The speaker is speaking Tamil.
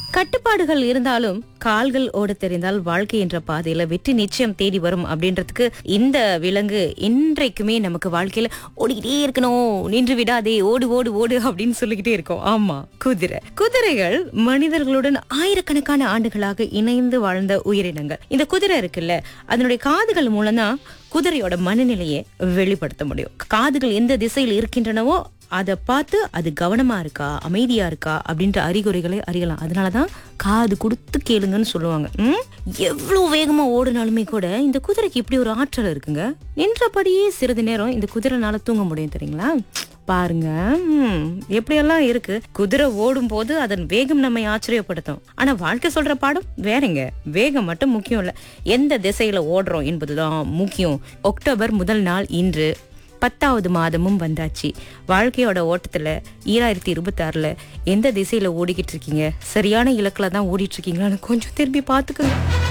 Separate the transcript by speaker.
Speaker 1: கட்டுப்பாடுகள் இருந்தாலும் கால்கள் ஓட தெரிந்தால் வாழ்க்கை என்ற பாதையில வெற்றி நிச்சயம் தேடி வரும் அப்படின்றதுக்கு இந்த விலங்கு இன்றைக்குமே நமக்கு வாழ்க்கையில ஓடிக்கிட்டே இருக்கணும் நின்று விடாதே ஓடு ஓடு ஓடு அப்படின்னு சொல்லிக்கிட்டே இருக்கோம் ஆமா குதிரை குதிரைகள் மனிதர்களுடன் ஆயிரக்கணக்கான ஆண்டுகளாக இணைந்து வாழ்ந்த உயிரினங்கள் இந்த குதிரை இருக்குல்ல அதனுடைய காதுகள் மூலம் தான் குதிரையோட மனநிலையை வெளிப்படுத்த முடியும் காதுகள் எந்த திசையில் இருக்கின்றனவோ அதை பார்த்து அது கவனமா இருக்கா அமைதியா இருக்கா அப்படின்ற அறிகுறிகளை அறியலாம் அதனாலதான் காது கொடுத்து கேளுங்கன்னு சொல்லுவாங்க ம்? எவ்வளவு வேகமா ஓடினாலுமே கூட இந்த குதிரைக்கு இப்படி ஒரு ஆற்றல் இருக்குங்க நின்றபடியே சிறிது நேரம் இந்த குதிரைனால தூங்க முடியும் தெரியுங்களா பாருங்க ம், எப்படியெல்லாம் இருக்கு குதிரை ஓடும் போது அதன் வேகம் நம்மை ஆச்சரியப்படுத்தும் ஆனா வாழ்க்கை சொல்ற பாடம் வேறங்க வேகம் மட்டும் முக்கியம் இல்ல எந்த திசையில ஓடுறோம் என்பதுதான் முக்கியம் அக்டோபர் முதல் நாள் இன்று பத்தாவது மாதமும் வந்தாச்சு வாழ்க்கையோட ஓட்டத்துல ஈராயிரத்தி இருபத்தி ஆறுல எந்த திசையில ஓடிக்கிட்டு இருக்கீங்க சரியான இலக்குல தான் ஓடிட்டு இருக்கீங்களான்னு கொஞ்சம் திரும்பி பாத்துக்கோங்க